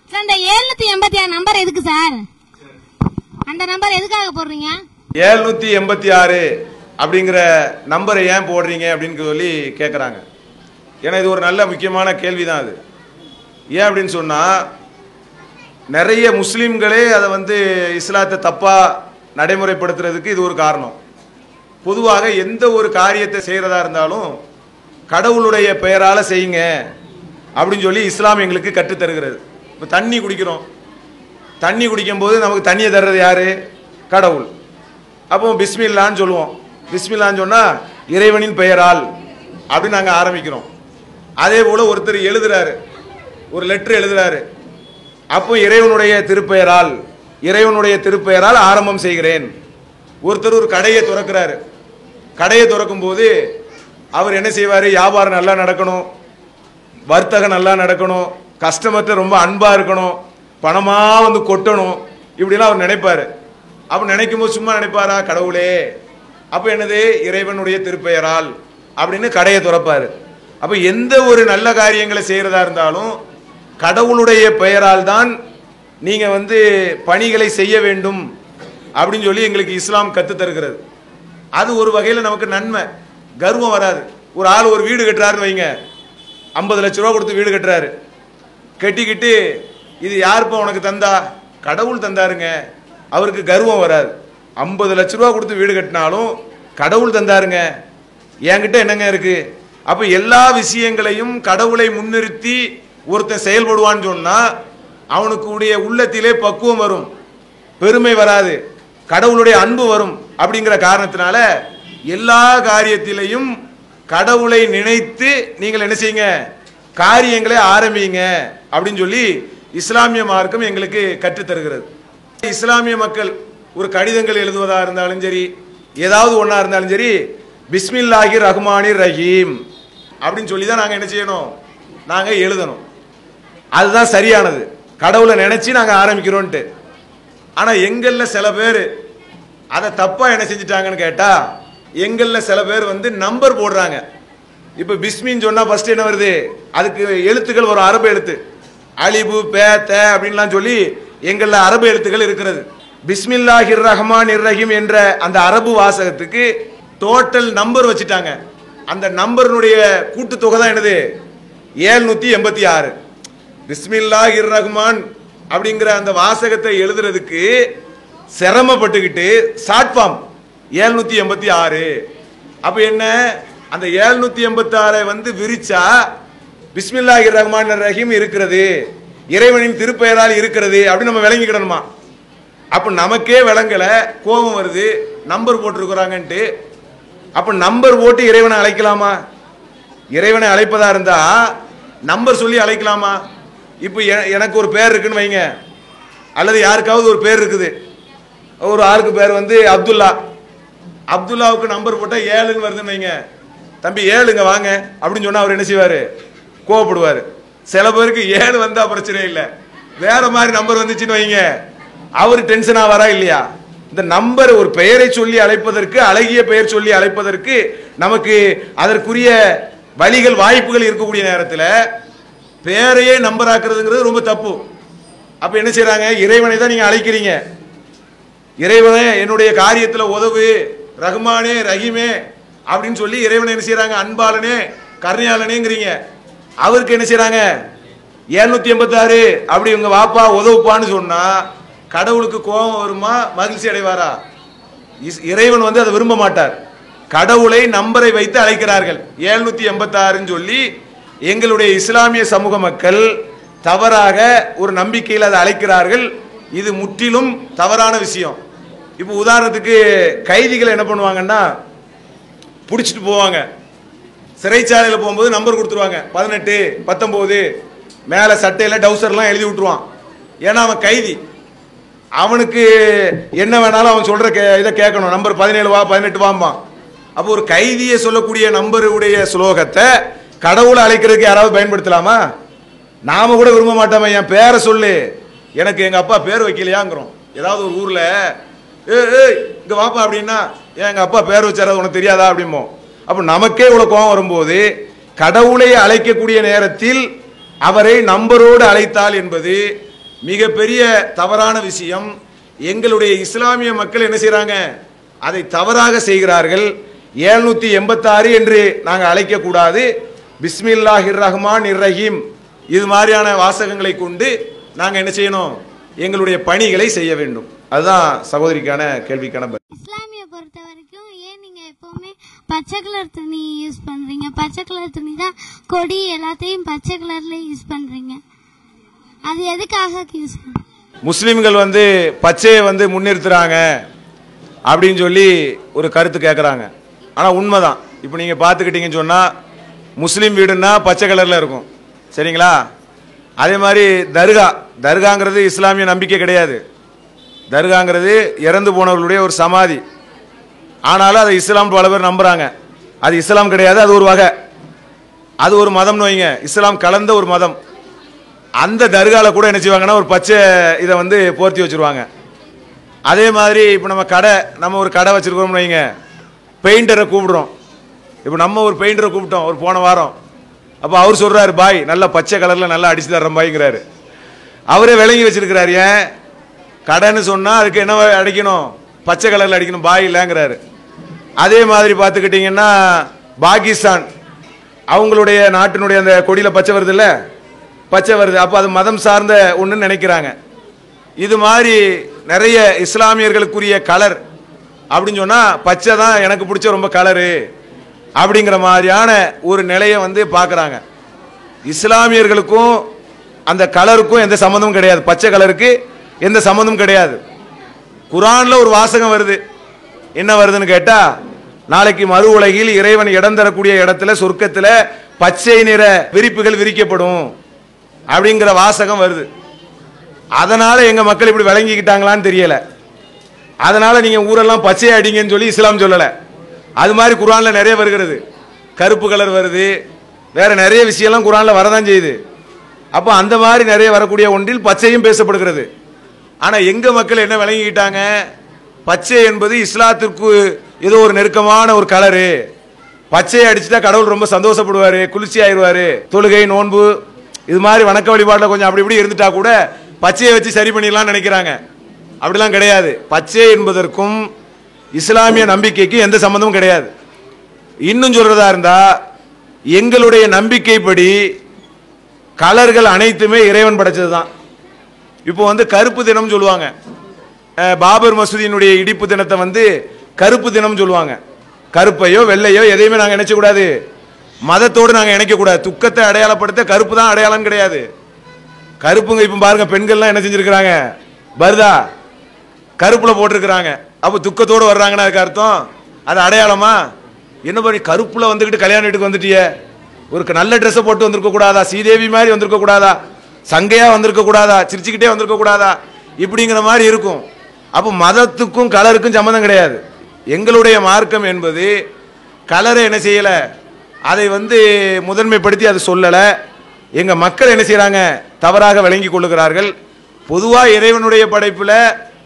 sir இந்த எழுநூத்தி எண்பத்தி ஆறு நம்பர் எதுக்கு சார் அந்த நம்பர் எதுக்காக போடுறீங்க ஏழ்நூத்தி எண்பத்தி ஆறு அப்படிங்கிற நம்பரை ஏன் போடுறீங்க அப்படின்னு சொல்லி கேட்குறாங்க ஏன்னா இது ஒரு நல்ல முக்கியமான கேள்வி தான் அது ஏன் அப்படின்னு சொன்னால் நிறைய முஸ்லீம்களே அதை வந்து இஸ்லாத்தை தப்பாக நடைமுறைப்படுத்துறதுக்கு இது ஒரு காரணம் பொதுவாக எந்த ஒரு காரியத்தை செய்கிறதா இருந்தாலும் கடவுளுடைய பெயரால் செய்யுங்க அப்படின்னு சொல்லி இஸ்லாம் எங்களுக்கு கற்றுத் தருகிறது இப்போ தண்ணி குடிக்கிறோம் தண்ணி குடிக்கும்போது நமக்கு தண்ணியை தர்றது யாரு கடவுள் அப்போ பிஸ்மில்லான்னு சொல்லுவோம் பிஸ்மில்லான்னு சொன்னால் இறைவனின் பெயரால் அப்படின்னு நாங்கள் ஆரம்பிக்கிறோம் அதே போல் ஒருத்தர் எழுதுறாரு ஒரு லெட்டர் எழுதுறாரு அப்போ இறைவனுடைய திருப்பெயரால் இறைவனுடைய திருப்பெயரால் ஆரம்பம் செய்கிறேன் ஒருத்தர் ஒரு கடையை திறக்கிறாரு கடையை திறக்கும் போது அவர் என்ன செய்வார் வியாபாரம் நல்லா நடக்கணும் வர்த்தகம் நல்லா நடக்கணும் கஸ்டமர்கிட்ட ரொம்ப அன்பாக இருக்கணும் பணமாக வந்து கொட்டணும் இப்படிலாம் அவர் நினைப்பார் அப்போ நினைக்கும் போது சும்மா நினைப்பாரா கடவுளே அப்போ என்னது இறைவனுடைய திருப்பெயரால் அப்படின்னு கடையை திறப்பார் அப்போ எந்த ஒரு நல்ல காரியங்களை செய்கிறதா இருந்தாலும் கடவுளுடைய பெயரால் தான் நீங்கள் வந்து பணிகளை செய்ய வேண்டும் அப்படின்னு சொல்லி எங்களுக்கு இஸ்லாம் கற்றுத் தருகிறது அது ஒரு வகையில் நமக்கு நன்மை கர்வம் வராது ஒரு ஆள் ஒரு வீடு கட்டுறாருன்னு வைங்க ஐம்பது லட்ச ரூபா கொடுத்து வீடு கட்டுறாரு கட்டிக்கிட்டு இது யாருப்பா உனக்கு தந்தா கடவுள் தந்தாருங்க அவருக்கு கர்வம் வராது ஐம்பது லட்ச ரூபா கொடுத்து வீடு கட்டினாலும் கடவுள் தந்தாருங்க என்கிட்ட என்னங்க இருக்கு அப்ப எல்லா விஷயங்களையும் கடவுளை முன்னிறுத்தி ஒருத்தன் செயல்படுவான்னு சொன்னா அவனுக்கு உடைய உள்ளத்திலே பக்குவம் வரும் பெருமை வராது கடவுளுடைய அன்பு வரும் அப்படிங்கிற காரணத்தினால எல்லா காரியத்திலையும் கடவுளை நினைத்து நீங்கள் என்ன செய்யுங்க காரியங்களை ஆரம்பிங்க அப்படின்னு சொல்லி இஸ்லாமிய மார்க்கம் எங்களுக்கு கற்றுத் தருகிறது இஸ்லாமிய மக்கள் ஒரு கடிதங்கள் எழுதுவதா இருந்தாலும் சரி ஏதாவது ஒன்றா இருந்தாலும் சரி பிஸ்மில்லாஹி ரஹ்மானி ரஹீம் அப்படின்னு சொல்லி தான் நாங்கள் என்ன செய்யணும் நாங்கள் எழுதணும் அதுதான் சரியானது கடவுளை நினைச்சு நாங்கள் ஆரம்பிக்கிறோன்ட்டு ஆனால் எங்களில் சில பேர் அதை தப்பாக என்ன செஞ்சுட்டாங்கன்னு கேட்டால் எங்களில் சில பேர் வந்து நம்பர் போடுறாங்க இப்போ பிஸ்மின்னு சொன்னால் ஃபர்ஸ்ட் என்ன வருது அதுக்கு எழுத்துக்கள் ஒரு அரபு எழுத்து அலிபு பே தே அப்படின்லாம் சொல்லி எங்களில் அரபு எழுத்துக்கள் இருக்கிறது பிஸ்மில்லாஹிர் ரஹ்மான் ரஹீம் என்ற அந்த அரபு வாசகத்துக்கு டோட்டல் நம்பர் வச்சுட்டாங்க அந்த நம்பர்னுடைய கூட்டுத்தொகை தான் என்னது ஏழ்நூற்றி எண்பத்தி ஆறு பிஸ்மில்லாஹிர் ரஹ்மான் அப்படிங்கிற அந்த வாசகத்தை எழுதுறதுக்கு சிரமப்பட்டுக்கிட்டு ஷார்ட் ஃபார்ம் ஏழ்நூத்தி எண்பத்தி ஆறு அப்ப என்ன அந்த ஏழ்நூத்தி எண்பத்தி ஆறை வந்து விரிச்சா பிஸ்மில்லாஹிர் ரஹ்மான் ரஹீம் இருக்கிறது இறைவனின் திருப்பெயரால் இருக்கிறது அப்படின்னு நம்ம விளங்கிக்கிடணுமா அப்ப நமக்கே விளங்கல கோபம் வருது நம்பர் போட்டிருக்கிறாங்கன்ட்டு அப்ப நம்பர் போட்டு இறைவனை அழைக்கலாமா இறைவனை அழைப்பதா இருந்தா நம்பர் சொல்லி அழைக்கலாமா இப்போ எ- எனக்கு ஒரு பேர் இருக்குன்னு வைங்க அல்லது யாருக்காவது ஒரு பேர் இருக்குது ஒரு ஆளுக்கு பேர் வந்து அப்துல்லா அப்துல்லாவுக்கு நம்பர் போட்டால் ஏழுன்னு வருதுன்னு வைங்க தம்பி ஏழுங்க வாங்க அப்படின்னு சொன்னா அவர் என்ன செய்வார் கோவப்படுவார் சில பேருக்கு ஏழு வந்தா பிரச்சனை இல்லை வேற மாதிரி நம்பர் வந்துச்சுன்னு வைங்க அவர் டென்ஷன் ஆவாரா இல்லையா இந்த நம்பர் ஒரு பெயரை சொல்லி அழைப்பதற்கு அழகிய பெயர் சொல்லி அழைப்பதற்கு நமக்கு அதற்குரிய வழிகள் வாய்ப்புகள் இருக்கக்கூடிய நேரத்தில் பேரையே நம்பர் ஆக்குறதுங்கிறது ரொம்ப தப்பு அப்ப என்ன செய்றாங்க இறைவனை தான் நீங்க அழைக்கிறீங்க இறைவனே என்னுடைய காரியத்தில் உதவு ரஹ்மானே ரஹீமே அப்படின்னு சொல்லி இறைவனை என்ன செய்றாங்க அன்பாளனே கருணையாளனேங்கிறீங்க அவருக்கு என்ன செய்றாங்க ஏழ்நூத்தி எண்பத்தாறு அப்படி உங்க வாப்பா உதவுப்பான்னு சொன்னா கடவுளுக்கு கோபம் வருமா மகிழ்ச்சி அடைவாரா இஸ்- இறைவன் வந்து அதை விரும்ப மாட்டார் கடவுளை நம்பரை வைத்து அழைக்கிறார்கள் ஏழ்நூத்தி எண்பத்தாறுன்னு சொல்லி எங்களுடைய இஸ்லாமிய சமூக மக்கள் தவறாக ஒரு நம்பிக்கையில் அதை அழைக்கிறார்கள் இது முற்றிலும் தவறான விஷயம் இப்போ உதாரணத்துக்கு கைதிகள் என்ன பண்ணுவாங்கன்னா பிடிச்சிட்டு போவாங்க சிறைச்சாலையில் போகும்போது நம்பர் கொடுத்துருவாங்க பதினெட்டு பத்தொம்போது மேலே சட்டையில் டவுசர்லாம் எழுதி விட்டுருவான் ஏன்னா அவன் கைதி அவனுக்கு என்ன வேணாலும் அவன் சொல்ற கே இதை கேட்கணும் நம்பர் பதினேழு வா பதினெட்டு வாம்பான் அப்போ ஒரு கைதியை சொல்லக்கூடிய நம்பருடைய ஸ்லோகத்தை கடவுளை அழைக்கிறதுக்கு யாராவது பயன்படுத்தலாமா நாம கூட விரும்ப மாட்டோமே என் பேரை சொல்லு எனக்கு எங்க அப்பா பேர் வைக்கலையாங்கிறோம் ஏதாவது ஒரு ஊர்ல ஏ ஏய் இங்க வாப்பா அப்படின்னா ஏன் எங்க அப்பா பேர் வச்சாரு உனக்கு தெரியாதா அப்படிமோ அப்போ நமக்கே இவ்வளவு கோவம் வரும்போது கடவுளை அழைக்கக்கூடிய நேரத்தில் அவரை நம்பரோடு அழைத்தால் என்பது மிகப்பெரிய தவறான விஷயம் எங்களுடைய இஸ்லாமிய மக்கள் என்ன செய்றாங்க அதை தவறாக செய்கிறார்கள் எழுநூத்தி எண்பத்தாறு என்று நாங்கள் அழைக்கக்கூடாது பிஸ்மில்லாஹிர் ரஹ்மான் ரஹீம் இது மாதிரியான வாசகங்களை கொண்டு நாங்கள் என்ன செய்யணும் எங்களுடைய பணிகளை செய்ய வேண்டும் அதுதான் சகோதரிக்கான கேள்விக்கான பதில் இஸ்லாமிய பொறுத்த வரைக்கும் ஏன் நீங்க எப்பவுமே பச்சை கலர் துணி யூஸ் பண்றீங்க பச்சை கலர் துணி தான் கொடி எல்லாத்தையும் பச்சை கலர்ல யூஸ் பண்றீங்க அது எதுக்காக யூஸ் பண்றீங்க முஸ்லிம்கள் வந்து பச்சையை வந்து முன்னிறுத்துறாங்க அப்படின்னு சொல்லி ஒரு கருத்து கேட்குறாங்க ஆனால் உண்மைதான் இப்போ நீங்கள் பார்த்துக்கிட்டீங்கன்னு சொன்னால் முஸ்லீம் வீடுன்னா பச்சை கலரில் இருக்கும் சரிங்களா அதே மாதிரி தர்கா தர்காங்கிறது இஸ்லாமிய நம்பிக்கை கிடையாது தர்காங்கிறது இறந்து போனவர்களுடைய ஒரு சமாதி ஆனாலும் அதை இஸ்லாம் பல பேர் நம்புறாங்க அது இஸ்லாம் கிடையாது அது ஒரு வகை அது ஒரு மதம்னு வைங்க இஸ்லாம் கலந்த ஒரு மதம் அந்த தர்கால கூட என்ன செய்வாங்கன்னா ஒரு பச்சை இதை வந்து போர்த்தி வச்சிருவாங்க அதே மாதிரி இப்போ நம்ம கடை நம்ம ஒரு கடை வச்சிருக்கிறோம்னு வைங்க பெயிண்டரை கூப்பிடுறோம் இப்போ நம்ம ஒரு பெயிண்டரை கூப்பிட்டோம் ஒரு போன வாரம் அப்போ அவர் சொல்றாரு பாய் நல்ல பச்சை கலரில் நல்லா அடிச்சு தர்றேன் பாய்ங்கிறாரு அவரே விளங்கி வச்சிருக்கிறாரு ஏன் கடைன்னு சொன்னால் அதுக்கு என்ன அடிக்கணும் பச்சை கலரில் அடிக்கணும் பாய் இல்லைங்கிறாரு அதே மாதிரி பார்த்துக்கிட்டிங்கன்னா பாகிஸ்தான் அவங்களுடைய நாட்டினுடைய அந்த கொடியில் பச்சை வருது இல்ல பச்சை வருது அப்போ அது மதம் சார்ந்த ஒன்றுன்னு நினைக்கிறாங்க இது மாதிரி நிறைய இஸ்லாமியர்களுக்குரிய கலர் அப்படின்னு சொன்னால் பச்சை தான் எனக்கு பிடிச்ச ரொம்ப கலரு அப்படிங்கிற மாதிரியான ஒரு நிலையை வந்து பார்க்குறாங்க இஸ்லாமியர்களுக்கும் அந்த கலருக்கும் எந்த சம்மந்தமும் கிடையாது பச்சை கலருக்கு எந்த சம்மந்தமும் கிடையாது குரான்ல ஒரு வாசகம் வருது என்ன வருதுன்னு கேட்டா நாளைக்கு மறு உலகில் இறைவன் இடம் தரக்கூடிய இடத்துல சொர்க்கத்துல பச்சை நிற விரிப்புகள் விரிக்கப்படும் அப்படிங்கிற வாசகம் வருது அதனால எங்க மக்கள் இப்படி விளங்கிக்கிட்டாங்களான்னு தெரியல அதனால நீங்க ஊரெல்லாம் பச்சை அடிங்கன்னு சொல்லி இஸ்லாம் சொல்லல அது மாதிரி குரான்ல நிறைய வருகிறது கருப்பு கலர் வருது வேற நிறைய விஷயம்லாம் குரான்ல வரதான் செய்யுது அப்போ அந்த மாதிரி நிறைய வரக்கூடிய ஒன்றில் பச்சையும் பேசப்படுகிறது ஆனா எங்க மக்கள் என்ன விளங்கிக்கிட்டாங்க பச்சை என்பது இஸ்லாத்திற்கு ஏதோ ஒரு நெருக்கமான ஒரு கலரு பச்சையை அடிச்சுட்டா கடவுள் ரொம்ப சந்தோஷப்படுவாரு குளிர்ச்சி ஆயிடுவாரு தொழுகை நோன்பு இது மாதிரி வணக்க வழிபாட்டில் கொஞ்சம் அப்படி இப்படி இருந்துட்டா கூட பச்சையை வச்சு சரி பண்ணிடலாம்னு நினைக்கிறாங்க அப்படிலாம் கிடையாது பச்சை என்பதற்கும் இஸ்லாமிய நம்பிக்கைக்கு எந்த சம்பந்தமும் கிடையாது இன்னும் சொல்றதா இருந்தா எங்களுடைய நம்பிக்கைப்படி கலர்கள் அனைத்துமே இறைவன் படைச்சது தான் இப்போ வந்து கருப்பு தினம் சொல்லுவாங்க அஹ் பாபர் மசூதியினுடைய இடிப்பு தினத்தை வந்து கருப்பு தினம் சொல்லுவாங்க கருப்பையோ வெள்ளையோ எதையுமே நாங்கள் நினைச்சக்கூடாது மதத்தோடு நாங்கள் இணைக்கக்கூடாது துக்கத்தை அடையாளப்படுத்த கருப்பு தான் அடையாளம் கிடையாது கருப்புங்க இப்போ பாருங்க பெண்கள்லாம் என்ன செஞ்சிருக்கிறாங்க வருதா கருப்புல போட்டிருக்கிறாங்க அப்போ துக்கத்தோடு வர்றாங்கன்னா அதுக்கு அர்த்தம் அது அடையாளமா என்ன பண்ணி கருப்புல வந்துக்கிட்டு கல்யாண வீட்டுக்கு வந்துட்டியே ஒரு க- நல்ல ட்ரெஸ்ஸை போட்டு வந்திருக்க கூடாதா சீதேவி மாதிரி வந்திருக்க கூடாதா சங்கையா வந்திருக்க கூடாதா சிரிச்சுக்கிட்டே வந்திருக்க கூடாதா இப்படிங்கிற மாதிரி இருக்கும் அப்போ மதத்துக்கும் கலருக்கும் சம்மந்தம் கிடையாது எங்களுடைய மார்க்கம் என்பது கலரை என்ன செய்யல அதை வந்து முதன்மைப்படுத்தி அதை சொல்லலை எங்க மக்கள் என்ன செய்றாங்க தவறாக விளங்கி கொள்ளுகிறார்கள் பொதுவாக இறைவனுடைய படைப்பில்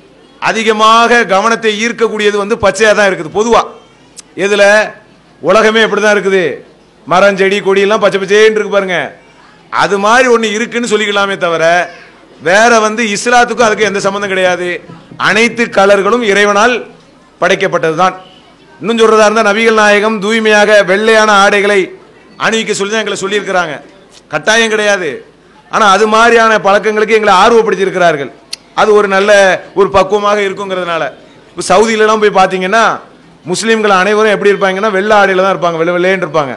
அதிகமாக கவனத்தை ஈர்க்கக்கூடியது வந்து பச்சையாக தான் இருக்குது பொதுவா எதுல உலகமே எப்படி தான் இருக்குது மரம் செடி கொடி எல்லாம் பச்சை பச்சேன்னு இருக்கு பாருங்க அது மாதிரி ஒன்று இருக்குன்னு சொல்லிக்கலாமே தவிர வேற வந்து இஸ்லாத்துக்கும் அதுக்கு எந்த சம்மந்தம் கிடையாது அனைத்து கலர்களும் இறைவனால் படைக்கப்பட்டது தான் இன்னும் சொல்றதா இருந்தால் நபிகள் நாயகம் தூய்மையாக வெள்ளையான ஆடைகளை அணிவிக்க சொல்லி தான் எங்களை சொல்லியிருக்கிறாங்க கட்டாயம் கிடையாது ஆனால் அது மாதிரியான பழக்கங்களுக்கு எங்களை ஆர்வப்படுத்தியிருக்கிறார்கள் அது ஒரு நல்ல ஒரு பக்குவமாக இருக்குங்கிறதுனால இப்போ சவுதியிலலாம் போய் பார்த்தீங்கன்னா முஸ்லீம்கள் அனைவரும் எப்படி இருப்பாங்கன்னா வெள்ளை ஆடையில தான் இருப்பாங்க வெள்ளை வெள்ளையன்னு இருப்பாங்க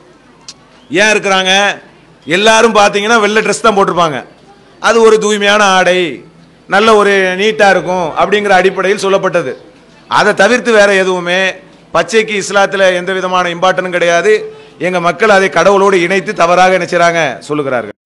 ஏன் இருக்கிறாங்க எல்லாரும் பார்த்தீங்கன்னா வெள்ளை ட்ரெஸ் தான் போட்டிருப்பாங்க அது ஒரு தூய்மையான ஆடை நல்ல ஒரு நீட்டாக இருக்கும் அப்படிங்கிற அடிப்படையில் சொல்லப்பட்டது அதை தவிர்த்து வேற எதுவுமே பச்சைக்கு இஸ்லாத்தில் எந்த விதமான இம்பார்ட்டனும் கிடையாது எங்கள் மக்கள் அதை கடவுளோடு இணைத்து தவறாக நினைச்சாங்க சொல்லுகிறார்கள்